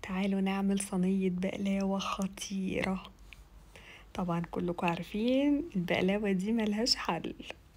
تعالوا نعمل صينية بقلاوة خطيرة طبعا كلكم عارفين البقلاوة دي ملهاش حل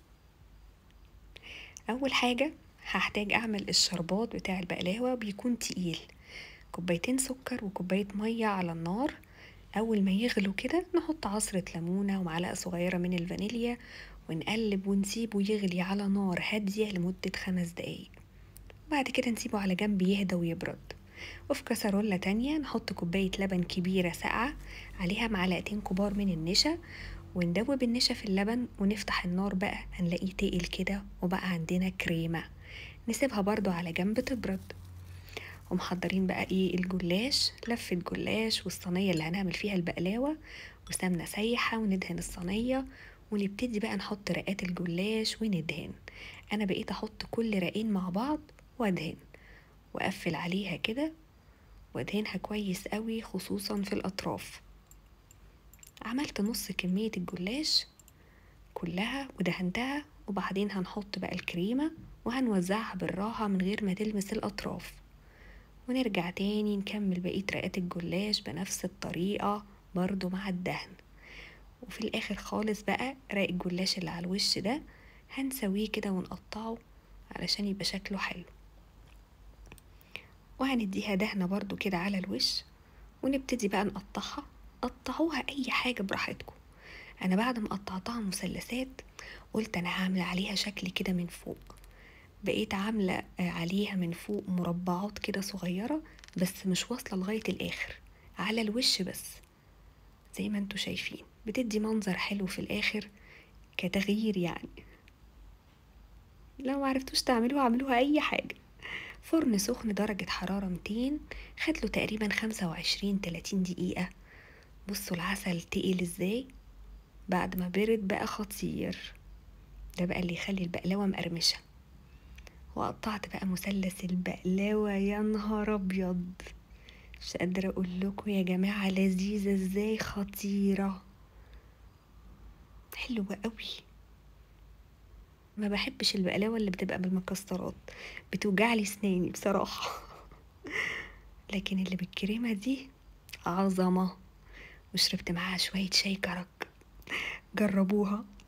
أول حاجة هحتاج أعمل الشربات بتاع البقلاوة بيكون تقيل كوبايتين سكر وكوباية مية على النار أول ما يغلوا كده نحط عصرة ليمونة ومعلقة صغيرة من الفانيليا ونقلب ونسيبه يغلي على نار هادية لمدة خمس دقايق وبعد كده نسيبه على جنب يهدى ويبرد وفي كسرولة تانية نحط كوباية لبن كبيرة ساقعة عليها معلقتين كبار من النشا وندوب النشا في اللبن ونفتح النار بقى هنلاقيه تقل كده وبقى عندنا كريمة نسيبها برضو على جنب تبرد ومحضرين بقى ايه الجلاش لفة جلاش والصينية اللي هنعمل فيها البقلاوة وسمنة سايحة وندهن الصينية ونبتدي بقى نحط رقات الجلاش وندهن انا بقيت احط كل رقين مع بعض وادهن واقفل عليها كده وادهنها كويس قوي خصوصا في الاطراف عملت نص كمية الجلاش كلها ودهنتها وبعدين هنحط بقى الكريمة وهنوزعها بالراحة من غير ما تلمس الأطراف ونرجع تاني نكمل بقية رقات الجلاش بنفس الطريقة برضو مع الدهن وفي الآخر خالص بقى رق الجلاش اللي على الوش ده هنسويه كده ونقطعه علشان يبقى شكله حلو وهنديها دهنة برضو كده على الوش ونبتدي بقى نقطعها قطعوها أي حاجة براحتكم أنا بعد ما قطعتها مثلثات قلت أنا هعمل عليها شكل كده من فوق بقيت عاملة عليها من فوق مربعات كده صغيرة بس مش واصلة لغاية الآخر على الوش بس زي ما انتوا شايفين بتدي منظر حلو في الآخر كتغيير يعني لو معرفتوش تعملوها اعملوها أي حاجة فرن سخن درجة حرارة 200 خدله تقريبا خمسة وعشرين تلاتين دقيقة بصوا العسل تقل ازاي بعد ما برد بقى خطير ده بقى اللي يخلي البقلاوة مقرمشة وقطعت بقى مثلث البقلاوة يا نهار أبيض مش قادرة أقول لكم يا جماعة لذيذة ازاي خطيرة حلوة قوي ما بحبش البقلاوة اللي بتبقى بالمكسرات بتوجعلي سناني بصراحة لكن اللي بالكريمة دي عظمة وشربت معاها شوية شاي كرك جربوها